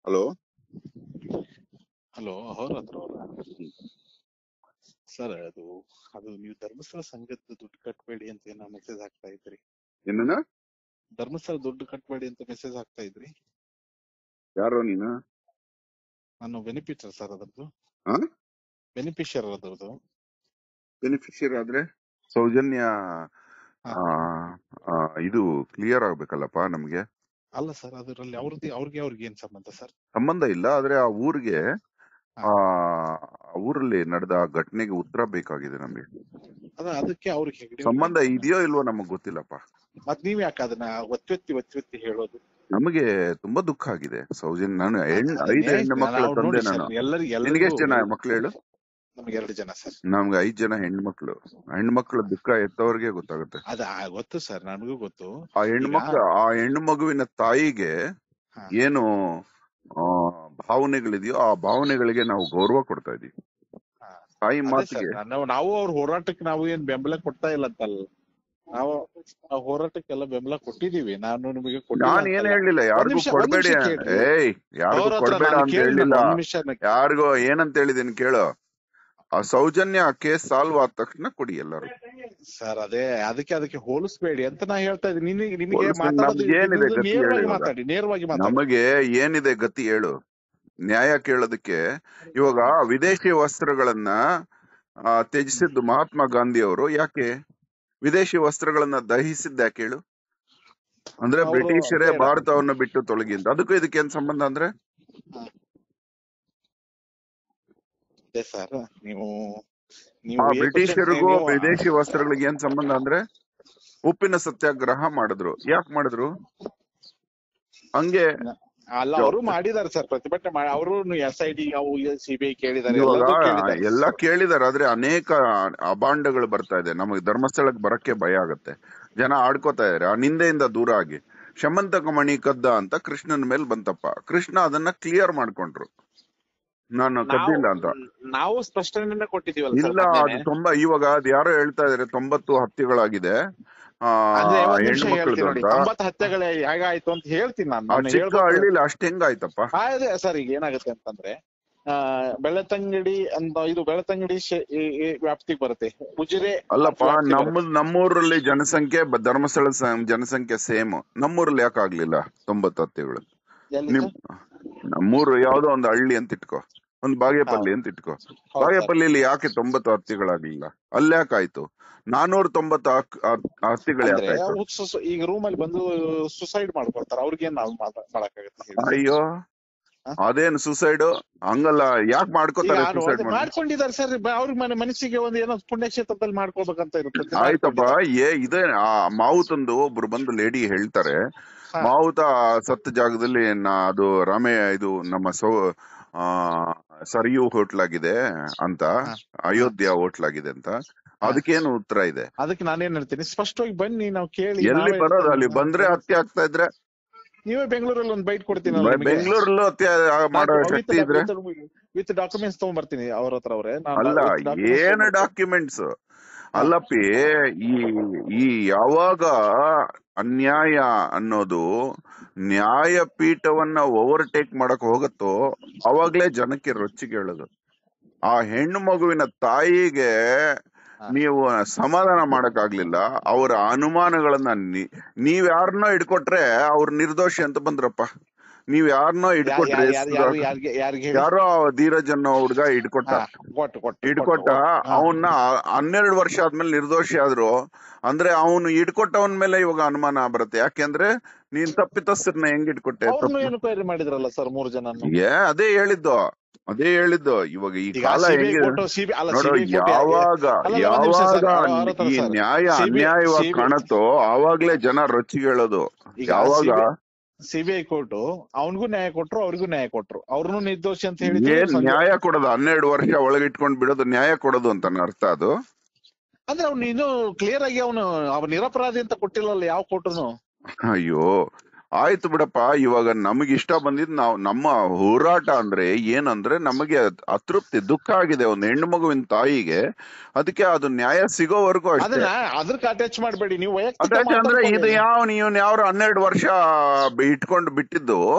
Hello hello ಅಹೋರಾತ್ರ ಅವರ sir ಅದು ಅದು ನೀವು ಧರ್ಮಸ್ಥಳ ಸಂಘದ ದುಡ್ಡು ಕಟ್ಬೇಡಿ ಅಂತ ಏನೋ ಮೆಸೇಜ್ ಹಾಕ್ತಾ ಇದ್ರಿ ಏನನ್ನ ಧರ್ಮಸ್ಥಳ ದುಡ್ಡು ಕಟ್ಬೇಡಿ ಅಂತ ಮೆಸೇಜ್ ಹಾಕ್ತಾ ಇದ್ರಿ ಯಾರೋ ನೀನು ನಾನು ಬೆನಿಫಿಷರ್ ಸರ್ ಅದರದ್ದು ಹಾ ಬೆನಿಫಿಷರ್ ಅದರದ್ದು ಬೆನಿಫಿಷಿಯರ್ ಆದ್ರೆ ಸೌಜನ್ಯ ಹಾ. ಆ, ಆ, ಇದು ಕ್ಲಿಯರ್ ಆಗ್ಬೇಕಲ್ಲಪ್ಪ ನಮ್ಗೆ ಅಲ್ಲ ಸರ್ ಅದರಲ್ಲಿ ಅವ್ರದ್ದು ಅವ್ರಿಗೆ ಅವ್ರಿಗೆ ಏನ್ ಸಂಬಂಧ ಸರ್ ಸಂಬಂಧ ಇಲ್ಲ ಆದ್ರೆ ಆ ಊರಿಗೆ ಹಾ. ಆ ಆ ಊರಲ್ಲಿ ನಡೆದ ಆ ಘಟನೆಗೆ ಉತ್ತರ ಬೇಕಾಗಿದೆ ನಮ್ಗೆ ಅದ ಅದಕ್ಕೆ ಅವ್ರಿಗೆ ಹೆಗ್ಡೆ ಸಂಬಂಧ ಇದೆಯೋ ಇಲ್ವೋ ನಮಗ್ ಗೊತ್ತಿಲ್ಲಪ್ಪ ಮತ್ ನೀವ್ ಯಾಕೆ ಅದನ್ನ ಒತ್ತಿ ಒತ್ತಿ ಒತ್ತಿ ಹೇಳೋದು ನಮಗೆ ತುಂಬಾ ದುಃಖ ಆಗಿದೆ ಸೌಜನ್ಯ ನಾನು ಹೆಣ್ ಅದನ್ನೇ ಐದು ಹೆಣ್ಣು ಮಕ್ಕಳ ನಾವು ತಂದೆ ನೋಡಿ ನಾನು ಸರ್ ಎಲ್ಲರಿಗೂ ನಿನಗೆ ಎಷ್ಟು ಜನ ಎಲ್ಲರಿಗೂ ಮಕ್ಳು ಹೇಳು ನಮ್ಗೆ ಎರಡು ಜನ ಸರ್ ನಮ್ಗೆ ಐದ್ ಜನ ಹೆಣ್ಮಕ್ಳು ಹೆಣ್ಮಕ್ಳ ದುಃಖ ಎತ್ತವ್ರಿಗೆ ಗೊತ್ತಾಗುತ್ತೆ ಅದ ಆ, ಗೊತ್ತು ಸರ್ ನನಗೂ ಗೊತ್ತು ಆ ಈಗ ಹೆಣ್ಮಕ್ಳು ಆ ಹೆಣ್ಣು ಮಗುವಿನ ತಾಯಿಗೆ ಹಾ. ಏನು ಆ, ಭಾವನೆಗಳಿದೆಯೋ ಆ ಭಾವನೆಗಳಿಗೆ ನಾವು ಗೌರವ ಕೊಡ್ತಾ ಇದೀವಿ ಹಾ. ತಾಯಿ ಅದೇ ಮಾತಿಗೆ ಸರ್ ನಾವು ನಾವು ಅವ್ರ ಹೋರಾಟಕ್ಕೆ ನಾವು ಏನ್ ಬೆಂಬಲ ಕೊಡ್ತಾ ಇಲ್ಲ ಅಂತಲ್ಲ ನಾವು ಆ ಹೋರಾಟಕ್ಕೆಲ್ಲ ಬೆಂಬಲ ಕೊಟ್ಟಿದೀವಿ ನಾನು ನಿಮಗೆ ಕೊಟ್ಟಿಲ್ಲ ನಾನ್ ಏನ್ ಅಂತಲ್ಲ. ಹೇಳಲಿಲ್ಲ ಒಂದ್ ಯಾರಿಗೂ ನಿಮಿಷ ಒಂದ್ ಕೊಡ್ಬೇಡಿ ನಿಮಿಷ ಕೇಳ್ರಿ ಏಯ್ ಯಾರಿಗೂ ಅವ್ರ ಹತ್ರ ಕೊಡ್ಬೇಡ ನಾನು ಅಂತ ಕೇಳಿ ಹೇಳಿಲ್ಲ ಒಂದ್ ನಿಮಿಷ ಯಾರಿಗೂ ಏನಂತ ಹೇಳಿದೀನಿ ಕೇಳು ಆ ಸೌಜನ್ಯ ಕೇಸ್ ಸಾಲ್ವ್ ಆದ ತಕ್ಷಣ ಕೊಡಿ ಎಲ್ಲರೂ ಸರ್ ಅದೇ ಅದಕ್ಕೆ ಅದಕ್ಕೆ ಹೋಲಿಸ್ಬೇಡಿ ಅಂತ ನಾ ಹೇಳ್ತಾ ಇದ್ದೀನಿ ನಿನಗೆ ನಿಮಗೆ ಹೋಲಿಸ್ಬೇಡಿ, ಮಾತಾಡೋದು ನಮ್ಗೆ ಏನಿದೆ ಇದು ಗತಿ ನೇರವಾಗಿ ಹೇಳಿ ಇವಾಗ. ಮಾತಾಡಿ ನೇರವಾಗಿ ಮಾತಾಡಿ ನಮಗೆ ಏನಿದೆ ಗತಿ ಹೇಳು ನ್ಯಾಯ ಕೇಳೋದಕ್ಕೆ ಇವಾಗ ವಿದೇಶಿ ವಸ್ತ್ರಗಳನ್ನ ಆ, ತ್ಯಜಿಸಿದ್ದು ಮಹಾತ್ಮ ಗಾಂಧಿ ಅವರು ಯಾಕೆ ವಿದೇಶಿ ವಸ್ತ್ರಗಳನ್ನ ದಹಿಸಿದ್ದ ಯಾಕೆ ಹೇಳು ಅಂದ್ರೆ ಅವ್ರು ಬ್ರಿಟಿಷರೇ ಬೇಡ. ಭಾರತವನ್ನ ಬಿಟ್ಟು ತೊಲಗಿ ಅಂತ ಅದಕ್ಕೂ ಇದಕ್ಕೆ ಏನ್ ಸಂಬಂಧ ಅಂದ್ರೆ ಅದೇ ಸರ್ ನೀವು ನೀವು ಆ ಏಕವಚನ- ಬ್ರಿಟಿಷರಿಗೂ ನೀವು- ವಿದೇಶಿ ವಸ್ತ್ರಗಳಿಗೆ ಏನ್ ಸಂಬಂಧ ಅಂದ್ರೆ ಉಪ್ಪಿನ ಸತ್ಯಾಗ್ರಹ ಮಾಡಿದ್ರು ಯಾಕೆ ಮಾಡಿದ್ರು ಹಂಗೆ ಅಲ್ಲ ಅವರು ಮಾಡಿದಾರೆ ಸರ್ ಪ್ರತಿಭಟನೆ ಮಾಡಿ ಅವರು ಎಸ್ ಐ ಡಿ ಅವು ಸಿಬಿಐ ಕೇಳಿದ್ದಾರೆ ಇವಾಗ ಎಲ್ಲದೂ ಕೇಳಿದ್ದಾರೆ ಎಲ್ಲ ಕೇಳಿದಾರೆ ಆದ್ರೆ ಅನೇಕ ಅಭಾಂಡಗಳು ಬರ್ತಾ ಇದೆ ನಮಗೆ ಧರ್ಮಸ್ಥಳಕ್ಕೆ ಬರಕ್ಕೆ ಭಯ ಆಗತ್ತೆ ಜನ ಆಡ್ಕೋತಾ ಇದಾರೆ ಆ ನಿಂದೆಯಿಂದ ದೂರ ಆಗಿ ಶಮಂತಕ ಮಣಿ ಕದ್ದ ಅಂತ ಕೃಷ್ಣನ ಮೇಲೆ ಬಂತಪ್ಪ ಕೃಷ್ಣ ಅದನ್ನ ಕ್ಲಿಯರ್ ಮಾಡ್ಕೊಂಡ್ರು ನಾನು ಕದ್ದಿಲ್ಲ ಅಂತ ನಾವು ನಾವು ಸ್ಪಷ್ಟನೆ ಕೊಟ್ಟಿದೀವಲ್ಲ ಸರ್ ಇಲ್ಲ ಅದು ಮೊನ್ನೆನೆ. ತುಂಬಾ ಇವಾಗ ಅದ್ ಯಾರೋ ಹೇಳ್ತಾ ಇದಾರೆ ತೊಂಬತ್ತು ಹತ್ಯೆಗಳಾಗಿದೆ ಆ ಅಂದ್ರೆ ಒಂದ್ ನಿಮಿಷ ಹೆಣ್ಣು ಹೇಳ್ತೀನಿ ಮಕ್ಕಳದು ನೋಡಿ ಅಂತ ತೊಂಬತ್ತು ಹತ್ಯೆಗಳು ಹೇಗಾಯ್ತು ಅಂತ ಹೇಳ್ತೀನಿ ನಾನು ಆ ನಾನು ಚಿಕ್ಕ ಹೇಳ್ಬೇಕು ಹಳ್ಳಿಲಿ ಅಷ್ಟ್ ಹೆಂಗಾಯ್ತಪ್ಪ ಆ, ಅದೇ ಸರ್ ಈಗ ಏನಾಗುತ್ತೆ ಅಂತಂದ್ರೆ ಆ ಬೆಳತಂಗಡಿ ಅಂತ ಇದು ಬೆಳತಂಗಡಿ ಶೆ- ಈ- ಈ ವ್ಯಾಪ್ತಿಗೆ ಬರುತ್ತೆ ಉಜಿರೆ ಅಲ್ಲಪ್ಪ ವ್ಯಾಪ್ತಿಗೆ ನಮ್ಮ ಬರುತ್ತೆ. ನಮ್ಮೂರಲ್ಲಿ ಜನಸಂಖ್ಯೆ ಬ- ಧರ್ಮಸ್ಥಳ ಸ- ಜನಸಂಖ್ಯೆ ಸೇಮ್ ನಮ್ಮೂರಲ್ಲಿ ಯಾಕೆ ಆಗ್ಲಿಲ್ಲ ತೊಂಬತ್ತು ಹತ್ಯೆಗಳು ಎಲ್ಲಿ ನಿಮ್ ಸರ್? ನಮ್ಮೂರು ಯಾವ್ದೋ ಒಂದು ಹಳ್ಳಿ ಅಂತ ಇಟ್ಕೋ ಒಂದ್ ಬಾಗೇಪಲ್ಲಿ ಅಂತ ಇಟ್ಕೋ ಹೌದು ಸರ್. ಬಾಗೇಪಲ್ಲಿಲಿ ಯಾಕೆ ತೊಂಬತ್ತು ಹತ್ಯೆಗಳಾಗ್ಲಿಲ್ಲ ಅಲ್ಲಿ ಯಾಕಾಯ್ತು ನಾನೂರ ತೊಂಬತ್ತು ಹಕ್- ಹತ್- ಹತ್ಯೆಗಳು ಅಂದ್ರೆ ಯಾಕಾಯ್ತು ಅವ್ರು ಸು- ಈಗ ರೂಮ್ ಅಲ್ಲಿ ಬಂದು ಸುಸೈಡ್ ಮಾಡ್ಕೊಳ್ತಾರೆ ಅವ್ರಿಗೆ ನಾವು ಮಾಡಕ್ಕಾಗತ್ತೆ ಹೇಳಿ? ಅಯ್ಯೋ ಹ? ಅದೇನು ಸುಸೈಡ್ ಹಂಗಲ್ಲ ಯಾಕ್ ಈಗ ಮಾಡ್ಕೋತಾರೆ ಅವ್ರು ಸುಸೈಡ್ ಅದು ಮಾಡಿ ಮಾಡ್ಕೊಂಡಿದ್ದಾರೆ ಸರ್ ಅವ್ರ ಮನೆ ಮನಸ್ಸಿಗೆ ಒಂದು ಏನೋ ಪುಣ್ಯಕ್ಷೇತ್ರದಲ್ಲಿ ಮಾಡ್ಕೋಬೇಕಂತ ಇರುತ್ತೆ ಆಯ್ತಪ್ಪ ಏ ಇದೇ ಆ ಮಾವುತಂದು ಒಬ್ರು ಬಂದು ಲೇಡಿ ಹೇಳ್ತಾರೆ ಹಾ. ಮಾವುತ ಸತ್ತ ಜಾಗದಲ್ಲಿ ನಾ- ಅದು ರಾಮೇ ಇದು ನಮ್ಮ ಸೌ ಆ ಸರಿಯು ಹೋಟ್ಲ್ ಆಗಿದೆ ಅಂತ ಹಾ. ಅಯೋಧ್ಯ ಹೋಟ್ಲ್ ಆಗಿದೆ ಅಂತ ಅದಕ್ಕೇನು ಉತ್ತರ ಇದೆ ಅದಕ್ಕೆ ನಾನೇನ್ ಹೇಳ್ತೀನಿ ಸ್ಪಷ್ಟವಾಗಿ ಬನ್ನಿ ನಾವು ಕೇಳಿ ಎಲ್ಲಿ ನಾವೇ ಬರೋದು ಅಲ್ಲಿ ಹೇಳ್ತೀವಿ. ಬಂದ್ರೆ ಹತ್ಯೆ ಆಗ್ತಾ ಇದ್ರೆ ನೀವೇ ಬೆಂಗಳೂರಲ್ಲಿ ಒಂದು ಬೈಟ್ ಕೊಡ್ತೀನಿ ಬೆಂಗಳೂರಲ್ಲೂ ಹತ್ಯೆ ಮಾಡೋ ಶಕ್ತಿ ಇದ್ರೆ ವಿತ್ ಡಾಕ್ಯುಮೆಂಟ್ಸ್ ತಗೊಂಡ್ಬರ್ತೀನಿ ಅವ್ರ ಹತ್ರ ಅವ್ರೆ ನಾನು ಅಲ್ಲ with documents ಏನು ತಗೊಂಡ್ಬರ್ತೀನಿ. ಡಾಕ್ಯುಮೆಂಟ್ಸ್ ಅಲ್ಲಪ್ಪಿ ಈ ಈ ಯಾವಾಗ ಅನ್ಯಾಯ ಅನ್ನೋದು ನ್ಯಾಯಪೀಠವನ್ನ ಓವರ್ಟೇಕ್ ಮಾಡಕ್ ಹೋಗತ್ತೋ ಅವಾಗ್ಲೇ ಜನಕ್ಕೆ ರೊಚ್ಚಿಗೆ ಹೇಳೋದು ಆ ಹೆಣ್ಣು ಮಗುವಿನ ತಾಯಿಗೆ ಹಾ. ನೀವು ಸಮಾಧಾನ ಮಾಡಕ್ ಆಗ್ಲಿಲ್ಲ ಅವರ ಅನುಮಾನಗಳನ್ನ ನೀ- ನೀವ್ ಯಾರನ್ನೋ ಹಿಡ್ಕೊಟ್ರೆ ಅವ್ರ ನಿರ್ದೋಷಿ ಅಂತ ಬಂದ್ರಪ್ಪ ನೀವ್ ಯಾರನ್ನೋ ಯಾರ್- ಹಿಡ್ಕೊಟ್ರೆ ಯಾರ್- ಯಾರ್- ಯಾರು- ಯಾರ್ಗೆ ಯಾರಿಗೆ ಹೇಳಿ? ಯಾರೋ ಧೀರಜ್ ಅನ್ನೋ ಹುಡ್ಗ ಹಿಡ್ಕೊಟ್ಟ ಹಾ, ಕೊಟ್ಟು ಕೊಟ್ಟು ಹಿಡ್ಕೊಟ್ಟ ಕೊಟ್ಟು. ಹಾ. ಅವನ್ನ ಹನ್ನೆರಡು ವರ್ಷ ಆದ್ಮೇಲೆ ನಿರ್ದೋಷಿ ಆದ್ರು ಅಂದ್ರೆ ಅವನು ಹಿಡ್ಕೊಟ್ಟವನ್ ಮೇಲೆ ಇವಾಗ ಅನುಮಾನ ಬರುತ್ತೆ ಯಾಕೆಂದ್ರೆ ನೀನ್ ತಪ್ಪಿತಸ್ಥರನ್ನ ಹೆಂಗ್ ಹಿಡ್ಕೊಟ್ಟೆ ಅವ್ರನ್ನು ತಪ್ಪು- ಎನ್ಕ್ವೈರಿ ಮಾಡಿದ್ರಲ್ಲ ಸರ್ ಮೂರು ಜನ ಏ ಅದೇ ಹೇಳಿದ್ದು ಅದೇ ಹೇಳಿದ್ದು ಇವಾಗ ಈ ಈಗ ಕಾಲ ಸಿಬಿಐ ಹೆಂಗಿದೆ ಕೊಟ್ಟು ಸಿಬಿ ಅಲ್ಲ ನೋಡು ಸಿಬಿಐ ಕೊಟ್ಟು ಯಾವಾಗ ಅಲ್ಲ, ಅಲ್ಲ, ಒಂದ್ ನಿಮಿಷ ಸರ್, ಯಾವಾಗ ಅವ್ರ ಹತ್ರ ಈ ಸರ್. ನ್ಯಾಯ CBI ಅನ್ಯಾಯವಾಗಿ CBI ಕಾಣತ್ತೋ ಆವಾಗ್ಲೇ ಜನ ರೊಚ್ಚಿಗೆ ಹೇಳೋದು ಈಗ ಯಾವಾಗ ಸಿಬಿಐ ಕೋರ್ಟು ಅವನಿಗೂ ನ್ಯಾಯ ಕೊಟ್ರು ಅವ್ರಿಗೂ ನ್ಯಾಯ ಕೊಟ್ರು ಅವ್ರನ್ನು ನಿರ್ದೋಷಿ ಅಂತ ಹೇಳಿ ಏನ್ ನ್ಯಾಯ ಕೊಡೋದು ಹನ್ನೆರಡು ವರ್ಷ ಒಳಗಿಟ್ಕೊಂಡ್ ಬಿಡೋದು ನ್ಯಾಯ ಕೊಡೋದು ಅಂತ ಅರ್ಥ ಅದು ಅಂದ್ರೆ ಅವ್ನು ಇನ್ನೂ ಕ್ಲಿಯರ್ ಆಗಿ ಅವನು ಅವ ನಿರಪರಾಧಿ ಅಂತ ಕೊಟ್ಟಿಲ್ಲಲ್ಲ ಯಾವ ಕೋರ್ಟುನು ಅಯ್ಯೋ ಆಯ್ತು ಬಿಡಪ್ಪ ಇವಾಗ ನಮಗೆ ಇಷ್ಟ ಬಂದಿದ್ ನಾವು ನಮ್ಮ ಹೋರಾಟ ಅಂದ್ರೆ ಏನಂದ್ರೆ ನಮಗೆ ಅತೃಪ್ತಿ ದುಃಖ ಆಗಿದೆ ಒಂದು ಹೆಣ್ಣು ಮಗುವಿನ ತಾಯಿಗೆ ಅದಕ್ಕೆ ಅದು ನ್ಯಾಯ ಸಿಗೋವರೆಗೂ ಅಷ್ಟೇ ಅದನ್ನ ಅದಕ್ಕೆ ಅಟ್ಯಾಚ್ ಮಾಡಬೇಡಿ ನೀವು ವೈಯಕ್ತಿಕ ಅಟ್ಯಾಚ್ ಅಂದ್ರೆ ಇದು ಮಾತಾಡ್ಕೊಳ್ಳಿ. ಯಾವ ನೀವು ಯಾವ್ರು ಹನ್ನೆರಡು ವರ್ಷ ಬಿ- ಇಟ್ಕೊಂಡು ಬಿಟ್ಟಿದ್ದು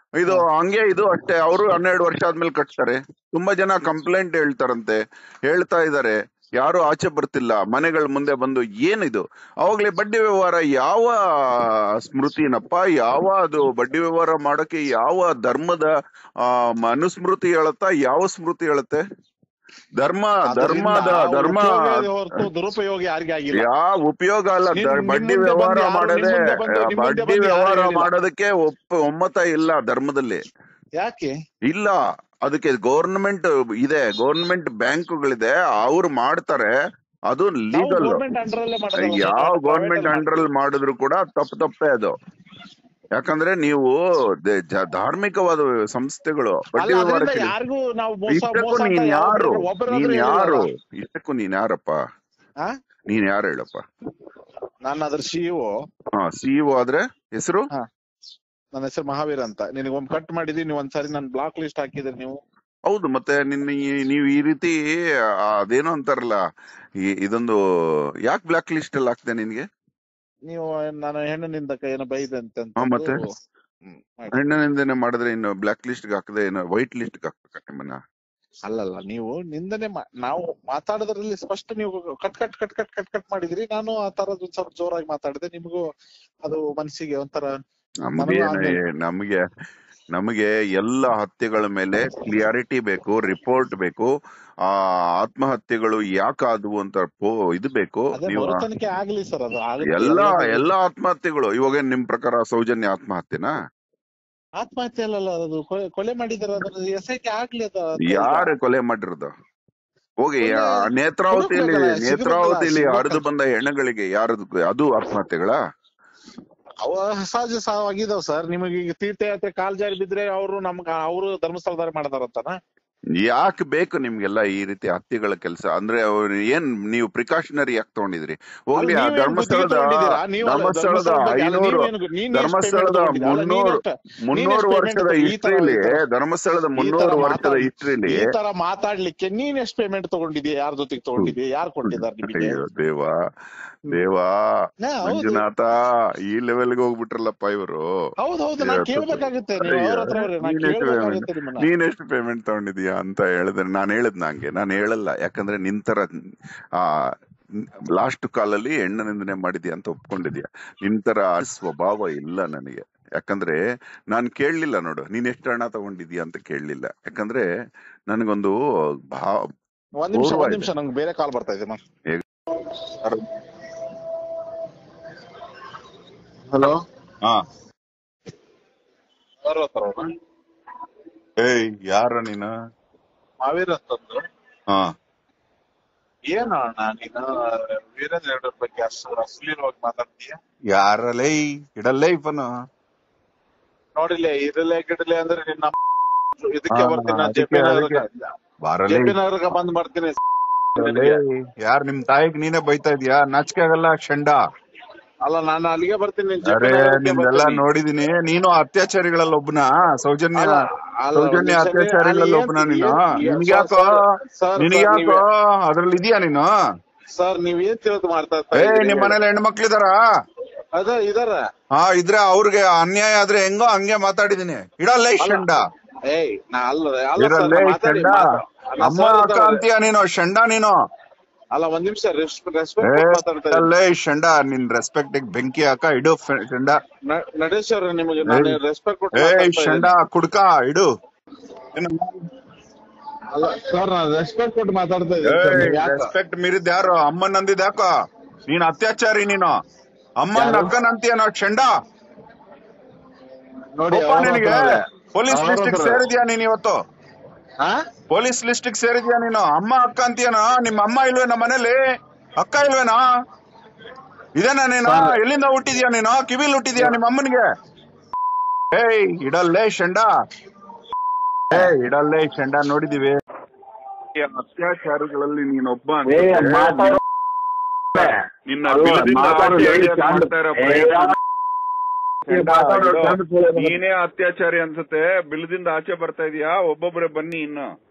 ಇದು ಹಂಗೆ ಇದು ಅಷ್ಟೇ ಅವರು ಹನ್ನೆರಡು ವರ್ಷ ಆದ್ಮೇಲೆ ಕಟ್ತಾರೆ ತುಂಬಾ ಜನ ಕಂಪ್ಲೇಂಟ್ ಹೇಳ್ತಾರಂತೆ ಹೇಳ್ತಾ ಇದಾರೆ ಯಾರು ಆಚೆ ಬರ್ತಿಲ್ಲ ಮನೆಗಳ ಮುಂದೆ ಬಂದು ಏನಿದು ಅವಾಗ್ಲೇ ಬಡ್ಡಿ ವ್ಯವಹಾರ ಯಾವ ಸ್ಮೃತಿನಪ್ಪ ಯಾವ ಅದು ಬಡ್ಡಿ ವ್ಯವಹಾರ ಮಾಡೋಕೆ ಯಾವ ಧರ್ಮದ ಆ ಮನುಸ್ಮೃತಿ ಹೇಳತ್ತಾ ಯಾವ ಸ್ಮೃತಿ ಹೇಳುತ್ತೆ ಧರ್ಮ ಧರ್ಮದ ಅದರಿಂದ ಧರ್ಮ ಉಪಯೋಗ ಹೊರತು ದುರುಪಯೋಗ ಯಾರಿಗೂ ಆಗಿಲ್ಲ ಯಾವ ಉಪಯೋಗ ಅಲ್ಲ ನಿಮ್- ದ- ನಿಮ್ ಬಡ್ಡಿ ಮುಂದೆ ವ್ಯವಹಾರ ಬಂದು ಯಾರು- ಮಾಡದೆ ನಿಮ್ ಮುಂದೆ ಬಂದು- ನಿಮ್ ಮುಂದೆ ಬಡ್ಡಿ ಬಂದು ಯಾರು ವ್ಯವಹಾರ ಹೇಳಿಲ್ಲ. ಮಾಡೋದಕ್ಕೆ ಒಪ್ಪ ಒಮ್ಮತ ಇಲ್ಲ ಧರ್ಮದಲ್ಲಿ ಯಾಕೆ ಇಲ್ಲ ಅದಕ್ಕೆ ಗೌರ್ಮೆಂಟ್ ಇದೆ ಗೌರ್ಮೆಂಟ್ ಬ್ಯಾಂಕುಗಳಿದೆ ಅವ್ರು ಮಾಡ್ತಾರೆ ಅದು ಲೀಗಲ್ ಗೌರ್ಮೆಂಟ್ ಅಂಡರ್ ಅಲ್ಲೇ ಮಾಡೋದಲ್ಲ ಸರ್, ಯಾವ private ಗೌರ್ಮೆಂಟ್ ಅಲ್ಲಿ ಅಂಡರ್ ಅಲ್ಲಿ ಮಾಡಿದ್ರು ಕೂಡ ತಪ್ಪು ತಪ್ಪೇ ಅದು ಯಾಕಂದ್ರೆ ನೀವು ದ- ಜ- ಧಾರ್ಮಿಕವಾದ ಸಂಸ್ಥೆಗಳು ಬಡ್ಡಿ ಅಲ್ಲ ಅದರಿಂದ ವ್ಯವಹಾರಕ್ಕೆ ಯಾರಿಗೂ ನಾವು ಮೋಸ ಇಷ್ಟಕ್ಕೂ ಮೋಸ ಅಂತ ನೀನ್ ಯಾರು ಒಬ್ಬರಾದ್ರೂ ನೀನ್ ಹೇಳಿಲ್ಲ ಯಾರು ಅಲ್ಲ? ಇಷ್ಟಕ್ಕೂ ನೀನ್ ಯಾರಪ್ಪ ಆ? ನೀನ್ ಯಾರು ಹೇಳಪ್ಪ ನಾನು ಅದ್ರ ಸಿಇಒ ಹಾ ಸಿಇಒ ಆದ್ರೆ ಹೆಸರು ನನ್ನ ಹೆಸರು ಮಹಾವೀರ್ ಅಂತ ನಿನಗೆ ಒಮ್ಮೆ ಕಟ್ ಮಾಡಿದೀನಿ ನೀವು ಒಂದ್ಸರಿ ನನ್ ಬ್ಲಾಕ್ ಲಿಸ್ಟ್ ಹಾಕಿದ್ರಿ ನೀವು ಹೌದು ಮತ್ತೆ ನಿನ್ನ ಈ- ನೀವು ಈ ರೀತಿ ಆ, ಅದೇನೋ ಅಂತಾರಲ್ಲ ಈ ಇದೊಂದು ಯಾಕೆ ಬ್ಲಾಕ್ ಲಿಸ್ಟ್ ಅಲ್ಲಿ ಹಾಕ್ದೆ ನಿನ್ಗೆ ನೀವು ನಾನು ಹೆಣ್ಣಿನಿಂದ ಏನೋ ಬೈದೆ ಅಂತ ಹಾ, ಮತ್ತೆ? ಹ್ಮ್, ಆಯ್ತು. ಹೆಣ್ಣನಿಂದನೆ ಮಾಡಿದ್ರೆ ಇನ್ನು ಬ್ಲಾಕ್ ಲಿಸ್ಟ್ ಹಾಕದೆ ಇನ್ನು ವೈಟ್ ಲಿಸ್ಟ್ ಹಾಕ್ಬೇಕ ನಿಮ್ಮನ್ನ ಅಲ್ಲಲ್ಲ ನೀವು ನಿಂದನೆ ಮಾ- ನಾವು ಮಾತಾಡೋದ್ರಲ್ಲಿ ಸ್ಪಷ್ಟ ನೀವು cut cut cut cut cut cut ಮಾಡಿದ್ರಿ ನಾನು ಆ ತರದ್ ಒಂದ್ ಸ್ವಲ್ಪ ಜೋರಾಗಿ ಮಾತಾಡಿದೆ ನಿಮಗೂ ಅದು ಮನಸ್ಸಿಗೆ ಒಂಥರ ನಮ್ಗೆ ನನಗೂ ಏನ- ನಮ್ಗೆ ನಮಗೆ ಎಲ್ಲ ಹತ್ಯೆಗಳ ಮೇಲೆ ಕ್ಲಿಯಾರಿಟಿ ಬೇಕು ರಿಪೋರ್ಟ್ ಬೇಕು ಆ ಆತ್ಮಹತ್ಯೆಗಳು ಯಾಕಾದವು ಅಂತ ಪೋ ಇದು ಬೇಕು ಅದೇ ನೀವು ಮರುತನಿಕೆ ಆಗ್ಲಿ ಸರ್ ಅದು ಆಗುತ್ತೆ. ಎಲ್ಲ ಎಲ್ಲದಕ್ಕೂ- ಎಲ್ಲ ಆತ್ಮಹತ್ಯೆಗಳು ಇವಾಗ ನಿಮ್ ಪ್ರಕಾರ ಸೌಜನ್ಯ ಆತ್ಮಹತ್ಯೆನಾ ಆತ್ಮಹತ್ಯೆ ಅಲ್ಲಲ್ಲ ಅದು ಕೊಲೆ- ಕೊಲೆ ಮಾಡಿದಾರೆ ಅದ್ರ ಎಸ್ ಐ ಟಿ ಆಗ್ಲಿ ಅದು ಯಾರು ಕೊಲೆ ಮಾಡಿರೋದು ಹೋಗಿ ಕೊಲೆ- ಆ ನೇತ್ರಾವತಿಯಲ್ಲಿ ಹುಡುಕ್ಬೇಕಲ್ಲ, ಸಿಗ್ಬೇಕಲ್ಲ, ನೇತ್ರಾವತಿಯಲ್ಲಿ ಸಿಗ್ಬೇಕಲ್ಲ. ಹರಿದು ಬಂದ ಹೆಣ್ಣುಗಳಿಗೆ ಯಾರದು ಅದು ಆತ್ಮಹತ್ಯೆಗಳ ಅವ ಸಹಜ ಸಾವಾಗಿದಾವ್ ಸರ್ ನಿಮಗೆ ಈಗ ತೀರ್ಥಯಾತ್ರೆ ಕಾಲ್ ಜಾರಿ ಬಿದ್ರೆ ಅವರು ನಮ್ಗ ಅವರು ಧರ್ಮಸ್ಥಳದಾರ ಮಾಡ್ತಾರಂತಾನ ಯಾಕೆ ಬೇಕು ನಿಮ್ಗೆಲ್ಲ ಈ ರೀತಿ ಹತ್ಯೆಗಳ ಕೆಲಸ ಅಂದ್ರೆ ಅವ್ರು ಏನ್ ನೀವು ಪ್ರಿಕಾಷನರಿ ಯಾಕೆ ತಗೊಂಡಿದ್ರಿ ಹೋಗ್ಲಿ ಆ ಧರ್ಮಸ್ಥಳದ ಧರ್ಮಸ್ಥಳದ ಐನೂರು ಧರ್ಮಸ್ಥಳದ ಮುನ್ನೂರು ಮುನ್ನೂರು ವರ್ಷದ ಹಿಸ್ಟ್ರಿಲಿ ಧರ್ಮಸ್ಥಳದ ಮುನ್ನೂರು ವರ್ಷದ ಹಿಸ್ಟ್ರಿಲಿ ಈ ತರ ಮಾತಾಡ್ಲಿಕ್ಕೆ ನೀನ್ ಎಷ್ಟು ಪೇಮೆಂಟ್ ತಗೊಂಡಿದ್ಯಾ ಯಾರ ಜೊತೆಗೆ ತಗೊಂಡಿದ್ಯಾ ಯಾರು ಕೊಟ್ಟಿದ್ದಾರೆ ನಿಮಗೆ ಅಯ್ಯೋ ದೇವಾ ದೇವಾ ಹಾ, ಹೌದು ಮಂಜುನಾಥ ಈ ಲೆವೆಲ್ಗೆ ಹೋಗ್ಬಿಟ್ರಲ್ಲಪ್ಪ ಇವರು ಹೌದು ಹೌದು ನಾನ್ ಕೇಳ್ಬೇಕಾಗುತ್ತೆ ನೀವು ಅವ್ರ ಹತ್ರ ಅವ್ರೆ, ನಾನ್ ನೀನೆಷ್ಟು ಕೇಳ್ಬೇಕಾಗುತ್ತೆ ನಿಮ್ಮನ್ನ ನೀನ್ ಎಷ್ಟು ಪೇಮೆಂಟ್ ತಗೊಂಡಿದ್ಯಾ ಅಂತ ಹೇಳಿದ್ರೆ ನಾನು ಹೇಳಿದ್ ನಂಗೆ ನಾನು ಹೇಳಲ್ಲ ಯಾಕಂದ್ರೆ ನಿಂತರ ಆ ಲಾಸ್ಟ್ ಕಾಲಲ್ಲಿ ಹೆಣ್ಣ ನಿಂದನೆ ಮಾಡಿದ್ಯಾ ಅಂತ ಒಪ್ಕೊಂಡಿದ್ಯಾ ನಿಂತರ ಸ್ವಭಾವ ಇಲ್ಲ ನನಗೆ ಯಾಕಂದ್ರೆ ನಾನ್ ಕೇಳಲಿಲ್ಲ ನೋಡು ನೀನ್ ಎಷ್ಟು ಹಣ ತಗೊಂಡಿದ್ಯಾ ಅಂತ ಕೇಳಲಿಲ್ಲ ಯಾಕಂದ್ರೆ ನನಗೊಂದು ಭಾ ಒಂದ್ ನಿಮಿಷ ಗೌರವ ಒಂದ್ ಇದೆ. ನಿಮಿಷ ನಂಗೆ ಬೇರೆ ಕಾಲ್ ಬರ್ತಾ ಇದೆ ಹಲೋ ಹಾ ಯಾರು ಹತ್ರ ಅವ್ರು? ಏಯ್ ಯಾರ ನೀನು ಮಾವೀರ್ ಅಂತಂದು ಹಾ ಏನು ಅಣ್ಣ ನೀನು ವೀರೇಂದ್ರ ಹೆಗ್ಗಡೆ ಬಗ್ಗೆ ಅಷ್ಟು ಅಶ್ಲೀಲವಾಗಿ ಮಾತಾಡ್ತೀಯ ಯಾರಲೇ ಇಡಲ್ಲೇ ಇಪ್ಪನು ನೋಡಿಲ್ಲ ಇರಲೇ ಗಿಡಲೆ ಅಂದ್ರೆ ನಿನ್ನ ಇದಕ್ಕೆ ಹಾ, ಬರ್ತೀನಿ ಅದಕ್ಕೆ, ಜೆ ಪಿ ಅದಕ್ಕೆ. ಬಾರಲೇ ಜೆ ಪಿ ನಗರಕ್ಕೆ ಬಂದ್ ಮಾಡ್ತೀನಿ ಯಾರ್ ನಿಮ್ ತಾಯಿಗ್ ನೀನೇ ಬೈತಾ ಇದೀಯಾ ನಾಚಿಕೆ ಆಗಲ್ಲ ಷಂಡ ಅಲ್ಲ ನಾನು ಅಲ್ಲಿಗೆ ಬರ್ತೀನಿ ಜೆ ಪಿ ಅರೆ ನಗರಕ್ಕೆ ನಿಮ್ದೆಲ್ಲ ಬರ್ತೀನಿ. ನೋಡಿದೀನಿ ನೀನು ಅತ್ಯಾಚಾರಿಗಳಲ್ಲಿ ಒಬ್ನ ಸೌಜನ್ಯ ಅಲ್ಲ, ಅಲ್ಲ, ಸೌಜನ್ಯ ಒಂದ್ ನಿಮಿಷ ಅತ್ಯಾಚಾರಿಗಳಲ್ಲಿ ಅಲ್ಲಿ ಒಬ್ನ ಏನ್- ನೀನು ಏನ್- ಏನ್- ನಿನ್ಗ್ಯಾಕೋ ಸರ್, ಸರ್, ನಿನ್ಗ್ಯಾಕೋ ನೀವೇ- ಅದ್ರಲ್ಲಿ ಇದೀಯಾ ನೀನು ಸರ್ ನೀವ್ ಏನ್ ತಿಳಿದು ಮಾಡ್ತಾ ಏ ಇದ್ದೀರಿ? ನಿಮ್ ಮನೇಲಿ ಹೆಣ್ಮಕ್ಳಿದಾರ ಅದ ಇದಾರ ಹಾ ಇದ್ರೆ ಅವ್ರಿಗೆ ಅನ್ಯಾಯ ಆದ್ರೆ ಹೆಂಗೋ ಹಂಗೆ ಮಾತಾಡಿದೀನಿ ಇಡಲ್ಲ ಈ ಷಂಡ ಏಯ್ ನಾ ಅಲ್ಲ ಅಲ್ಲ ಸರ್, ಇರಲ್ಲ ನಾ ಈ ಮಾತಾಡಿ- ಷಂಡ ಮಾತಾ- ನಾ ಅಮ್ಮ ಸರ್ ಅಕ್ಕ ಇದ್ದವ್ರೆ. ಅಂತೀಯ ನೀನು ಷಂಡ ನೀನು ಅಲ್ಲ ಒಂದ್ ನಿಮಿಷ ರೆಸ್ಪೆಕ್ಟ್ ಏ ಮಾತಾಡ್ತಾ ಇದ್ದೀನಿ. ಇರಲ್ಲ ಈ ಷಂಡ ನಿನ್ ರೆಸ್ಪೆಕ್ಟ್ ಬೆಂಕಿ ಹಾಕ ಇಡು ಫೆ- ಷಂಡ ನ- ನಡೇಶ್ ಅವ್ರೆ ನಿಮಗೆ ನಾನು ಏಯ್. ರೆಸ್ಪೆಕ್ಟ್ ಕೊಟ್ಟು ಏ ಮಾತಾಡ್ತಾ ಷಂಡ ಇದ್ದೀನಿ. ಕುಡ್ಕ ಇಡು ಏನು? ಅಲ್ಲ ಸರ್ ನಾನು ರೆಸ್ಪೆಕ್ಟ್ ಕೊಟ್ಟು ಮಾತಾಡ್ತಾ ಇದ್ದೀನಿ ಸರ್, ನೀವ್ ಯಾಕೆ? ರೆಸ್ಪೆಕ್ಟ್ ಮೀರಿದ್ ಯಾರು ಅಮ್ಮನ್ ಅಂದಿದ್ ಯಾಕೋ ನೀನ್ ಅತ್ಯಾಚಾರಿ ನೀನು ಅಮ್ಮನ್ ಯಾರು? ಅಕ್ಕನ್ ಅಂತೀಯ ನಾವು ಷಂಡ ನೋಡಿ ಕೋಪ ಅವ್ರ ನಿನಗೆ ಹತ್ರ ಇದೆ. ಪೊಲೀಸ್ ಅವ್ರ ಲಿಸ್ಟ್ ಹತ್ರ ಇದೆ. ಸೇರಿದ್ಯಾ ನೀನ್ ಇವತ್ತು ಹಾ? ಪೊಲೀಸ್ ಲಿಸ್ಟ್ ಸೇರಿದ್ಯಾ ನೀನು ಅಮ್ಮ ಅಕ್ಕ ಅಂತೀಯನ ನಿಮ್ಮ ಅಮ್ಮ ಇಲ್ವೇನ ಮನೇಲಿ ಅಕ್ಕ ಇಲ್ವೇನಾ ಇದೇನಾ ನೀನು ಸರ್. ಎಲ್ಲಿಂದ ಹುಟ್ಟಿದ್ಯಾ ನೀನು ಕಿವಿಲ್ ಹುಟ್ಟಿದ್ಯಾ ನಿಮ್ಮ ಅಮ್ಮನಿಗೆ ಏಯ್ ಇಡಲ್ಲೇ ಶಂಡ ಏಯ್ ಇಡಲ್ಲೇ ಶಂಡ ನೋಡಿದೀವಿ ಅತ್ಯಾಚಾರಿಗಳಲ್ಲಿ ನೀನೊಬ್ಬ ಏ, ಅನ್ಸುತ್ತೆ. ಮಾತಾಡು. ನಿನ್ನ ಅಲ್ವಾ, ಬಿಲದಿಂದ ಮಾತಾಡು, ಆಚೆ ಹೇಳಿ ಎಳ್ಯೋಕ್ ಚಂದ. ಮಾಡ್ತಾ ಇರೋ ಏ, ಪ್ರಯತ್ನ ಏ, ಮಾತಾಡು, ಇಡು. ಚಂದ ಕೇಳು. ನೀನೇ ಅತ್ಯಾಚಾರಿ ಅನ್ಸುತ್ತೆ ಬಿಲದಿಂದ ಆಚೆ ಬರ್ತಾ ಇದೀಯಾ ಒಬ್ಬೊಬ್ರೆ ಬನ್ನಿ ಇನ್ನು